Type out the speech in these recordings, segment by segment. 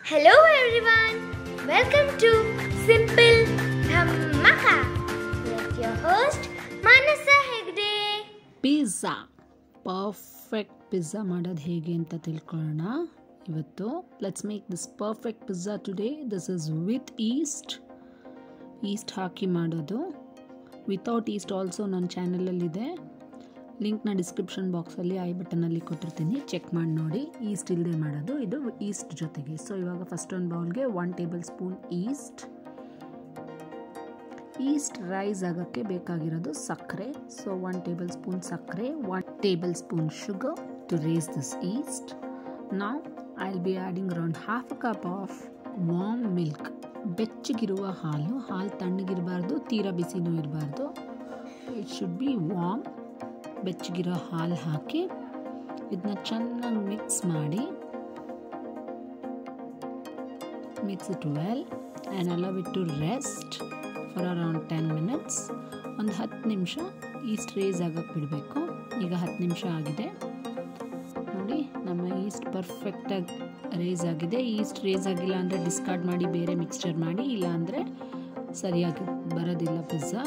Hello everyone, welcome to Simple Dhammaka with your host Manasa Hegde. Pizza perfect pizza ಮಾಡೋದು ಹೇಗೆ ಅಂತ ತಿಳ್ಕೊಳ್ಳೋಣ ಇವತ್ತು let's make this perfect pizza today this is with yeast yeast ಹಾಕಿ ಮಾಡೋದು without East also ನನ್ನ ಚಾನಲಲ್ಲಿದೆ ಲಿಂಕ್ನ description ಬಾಕ್ಸಲ್ಲಿ ಐ ಬಟನಲ್ಲಿ ಕೊಟ್ಟಿರ್ತೀನಿ ಚೆಕ್ ಮಾಡಿ ನೋಡಿ ಈಸ್ಟ್ ಇಲ್ಲದೆ ಮಾಡೋದು ಇದು ಈಸ್ಟ್ ಜೊತೆಗೆ ಸೊ ಇವಾಗ ಫಸ್ಟ್ ಒಂದು ಬೌಲ್ಗೆ one tablespoon yeast yeast rise ಆಗೋಕ್ಕೆ ಬೇಕಾಗಿರೋದು ಸಕ್ಕರೆ ಸೊ ಒನ್ ಟೇಬಲ್ ಸ್ಪೂನ್ ಸಕ್ಕರೆ one tablespoon sugar to raise this yeast ನಾವು I will be adding around half a cup of warm milk ಬೆಚ್ಚಗಿರುವ ಹಾಲು ಹಾಲು ತಣ್ಣಗಿರಬಾರ್ದು ತೀರಾ ಬಿಸಿನೂ ಇರಬಾರ್ದು ಇಟ್ ಶುಡ್ ಬಿ ವಾಮ್ ಬೆಚ್ಚಗಿರೋ ಹಾಲು ಹಾಕಿ ಇದನ್ನ ಚೆನ್ನಾಗಿ ಮಿಕ್ಸ್ ಮಾಡಿ mix it well and allow it to rest for around ten minutes ಒಂದು ಹತ್ತು ನಿಮಿಷ ಈಸ್ಟ್ ರೇಸ್ ಆಗೋಕ್ಕೆ ಬಿಡಬೇಕು ಈಗ ಹತ್ತು ನಿಮಿಷ ಆಗಿದೆ ನೋಡಿ ನಮ್ಮ ಈಸ್ಟ್ ಪರ್ಫೆಕ್ಟಾಗಿ ರೇಸ್ ಆಗಿದೆ ಈಸ್ಟ್ ರೇಸ್ ಆಗಿಲ್ಲ ಅಂದರೆ ಡಿಸ್ಕಾರ್ಡ್ ಮಾಡಿ ಬೇರೆ ಮಿಕ್ಸ್ಚರ್ ಮಾಡಿ ಇಲ್ಲ ಅಂದರೆ ಸರಿಯಾಗಿ ಬರೋದಿಲ್ಲ ಪಿಜ್ಜಾ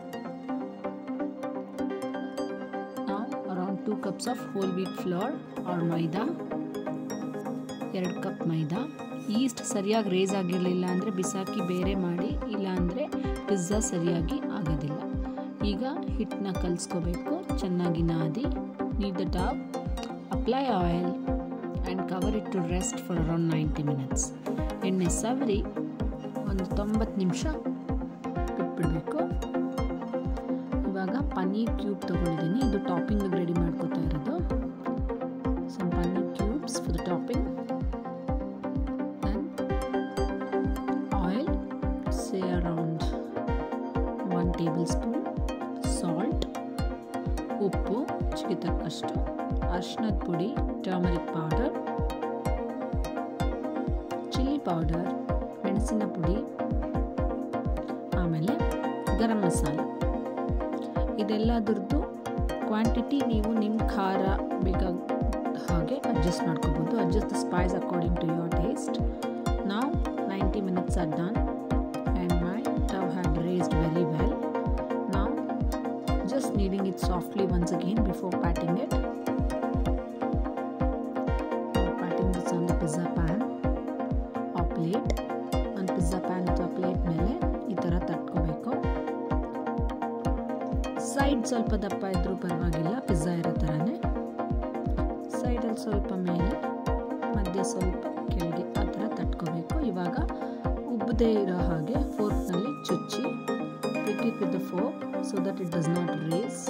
ನಾವು around two cups of whole wheat flour or maida ಎರಡು ಕಪ್ ಮೈದಾ ಈಸ್ಟ್ ಸರಿಯಾಗಿ ರೇಸ್ ಆಗಿರಲಿಲ್ಲ ಅಂದರೆ ಬಿಸಾಕಿ ಬೇರೆ ಮಾಡಿ ಇಲ್ಲ ಅಂದರೆ ಪಿಜ್ಜಾ ಸರಿಯಾಗಿ ಆಗೋದಿಲ್ಲ ಈಗ ಹಿಟ್ಟನ್ನ ಕಲಿಸ್ಕೋಬೇಕು ಚೆನ್ನಾಗಿ ನಾದಿ knead the top apply oil and cover it to rest for around ninety minutes ಎಣ್ಣೆ ಸವರಿ ಒಂದು ತೊಂಬತ್ತು ನಿಮಿಷ ಬಿಟ್ಬಿಡಬೇಕು ಇವಾಗ ಪನ್ನೀರ್ ಕ್ಯೂಬ್ ತೊಗೊಂಡಿದ್ದೀನಿ ಇದು ಟಾಪಿಂಗ್ ರೆಡಿ ಮಾಡ್ಕೋತಾ ಇರೋದು some paneer cubes for the topping oil say around one tablespoon salt ಉಪ್ಪು ರುಚಿಗೆ ತಕ್ಕಷ್ಟು ಅರ್ಶಿನದ ಪುಡಿ ಟರ್ಮರಿಕ್ ಪೌಡರ್ ಚಿಲ್ಲಿ ಪೌಡರ್ ಮೆಣಸಿನ ಪುಡಿ ಆಮೇಲೆ ಗರಂ ಮಸಾಲ ಇದೆಲ್ಲದ್ರದ್ದು ಕ್ವಾಂಟಿಟಿ ನೀವು ನಿಮ್ಮ ಖಾರ ಬೇಕಾದ ಹಾಗೆ ಅಡ್ಜಸ್ಟ್ ಮಾಡ್ಕೋಬೋದು adjust the spice according to your taste ನಾವು 90 minutes are done and my dough had raised very well. Now just kneading it softly once again before patting it. Now patting this on the pizza pan or plate. ಒಂದು pizza pan ಅಥವಾ plate ಮೇಲೆ ಈ ಥರ ತಟ್ಕೋಬೇಕು side ಸ್ವಲ್ಪ ದಪ್ಪ ಇದ್ರೂ ಪರವಾಗಿಲ್ಲ pizza ಇರೋ ಥರನೇ ಸೈಡಲ್ಲಿ ಸ್ವಲ್ಪ ಮೇಲೆ ಮಧ್ಯೆ ಸ್ವಲ್ಪ ಕೆಳಗೆ ಆ ಥರ ತಟ್ಕೋಬೇಕು ಇವಾಗ ಉಬ್ಬದೇ ಇರೋ ಹಾಗೆ ಫೋರ್ಕ್ನಲ್ಲಿ ಚುಚ್ಚಿ prick it with the fork so that it does not raise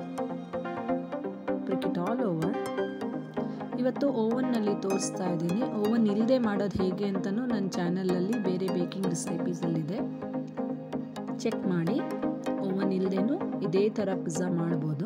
prick it all over ಇವತ್ತು ಓವನ್ನಲ್ಲಿ ತೋರಿಸ್ತಾ ಇದ್ದೀನಿ ಓವನ್ ಇಲ್ಲದೆ ಮಾಡೋದು ಹೇಗೆ ಅಂತಲೂ ನನ್ನ ಚಾನಲಲ್ಲಿ ಬೇರೆ ಬೇಕಿಂಗ್ ರೆಸಿಪೀಸಲ್ಲಿದೆ ಚೆಕ್ ಮಾಡಿ ಓವನ್ ಇಲ್ಲದೇನು ಇದೇ ಥರ ಪಿಜ್ಜಾ ಮಾಡ್ಬೋದು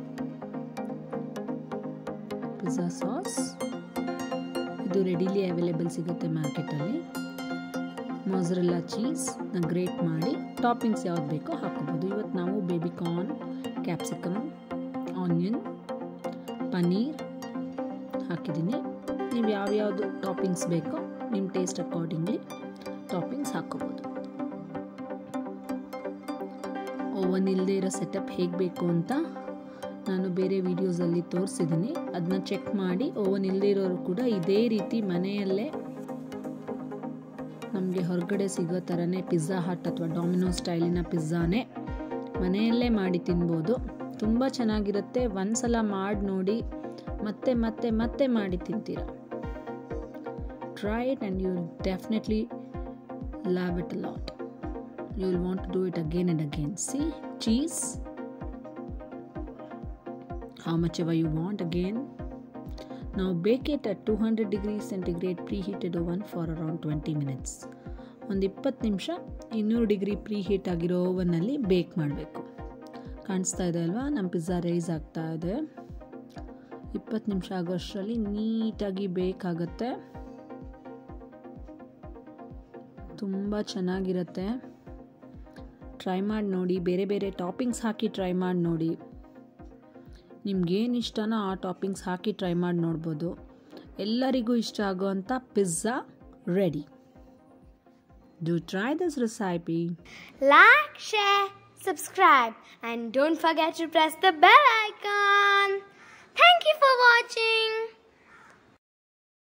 ಪಿಜ್ಜಾ ಸಾಸ್ ಇದು ರೆಡಿಲಿ ಅವೈಲೇಬಲ್ ಸಿಗುತ್ತೆ ಮಾರ್ಕೆಟಲ್ಲಿ ಮೊಸರೆಲ್ಲ ಚೀಸ್ನ ಗ್ರೇಟ್ ಮಾಡಿ ಟಾಪಿಂಗ್ಸ್ ಯಾವ್ದು ಬೇಕೋ ಹಾಕೋಬೋದು ಇವತ್ತು ನಾವು baby corn capsicum onion paneer ಹಾಕಿದ್ದೀನಿ ನೀವು ಯಾವ್ಯಾವುದು ಟಾಪಿಂಗ್ಸ್ ಬೇಕೋ ನಿಮ್ಮ ಟೇಸ್ಟ್ ಅಕಾರ್ಡಿಂಗ್ಲಿ ಟಾಪಿಂಗ್ಸ್ ಹಾಕೋಬೋದು ಓವನ್ ಇಲ್ಲದೆ ಇರೋ ಸೆಟಪ್ ಹೇಗೆ ಬೇಕು ಅಂತ ನಾನು ಬೇರೆ ವೀಡಿಯೋಸಲ್ಲಿ ತೋರಿಸಿದ್ದೀನಿ ಅದನ್ನ ಚೆಕ್ ಮಾಡಿ ಓವನ್ ಇಲ್ಲದೇ ಇರೋರು ಕೂಡ ಇದೇ ರೀತಿ ಮನೆಯಲ್ಲೇ ನಮಗೆ ಹೊರಗಡೆ ಸಿಗೋ ಥರನೇ ಪಿಜ್ಜಾ ಹಟ್ ಅಥವಾ ಡಾಮಿನೋ ಸ್ಟೈಲಿನ ಪಿಜ್ಜಾನೇ ಮನೆಯಲ್ಲೇ ಮಾಡಿ ತಿನ್ಬೋದು ತುಂಬ ಚೆನ್ನಾಗಿರುತ್ತೆ ಒಂದ್ಸಲ ಮಾಡಿ ನೋಡಿ ಮತ್ತೆ ಮತ್ತೆ ಮತ್ತೆ ಮಾಡಿ ತಿಂತೀರ try it and you will definitely love it lot you will want to do it again and again see cheese how much ever you want again. Now bake it at 200 degrees centigrade preheated oven for around 20 minutes. ಒಂದು ಇಪ್ಪತ್ತು ನಿಮಿಷ ಇನ್ನೂರು degree pre heat ಆಗಿರೋ ಓವನ್ನಲ್ಲಿ ಬೇಕ್ ಮಾಡಬೇಕು ಕಾಣಿಸ್ತಾ ಇದೆ ಅಲ್ವಾ ನಮ್ಮ ಪಿಜ್ಜಾ ರೈಸ್ ಆಗ್ತಾ ಇದೆ ಇಪ್ಪತ್ತು ನಿಮಿಷ ಆಗೋಷ್ಟರಲ್ಲಿ ನೀಟಾಗಿ ಬೇಕಾಗತ್ತೆ ತುಂಬ ಚೆನ್ನಾಗಿರುತ್ತೆ ಟ್ರೈ ಮಾಡಿ ನೋಡಿ ಬೇರೆ ಬೇರೆ ಟಾಪಿಂಗ್ಸ್ ಹಾಕಿ ಟ್ರೈ ಮಾಡಿ ನೋಡಿ ನಿಮ್ಗೇನು ಇಷ್ಟನೋ ಆ ಟಾಪಿಂಗ್ಸ್ ಹಾಕಿ ಟ್ರೈ ಮಾಡಿ ನೋಡ್ಬೋದು ಎಲ್ಲರಿಗೂ ಇಷ್ಟ ಆಗೋವಂಥ pizza ready. Do try this recipe. Like, share, subscribe, and don't forget to press the bell icon.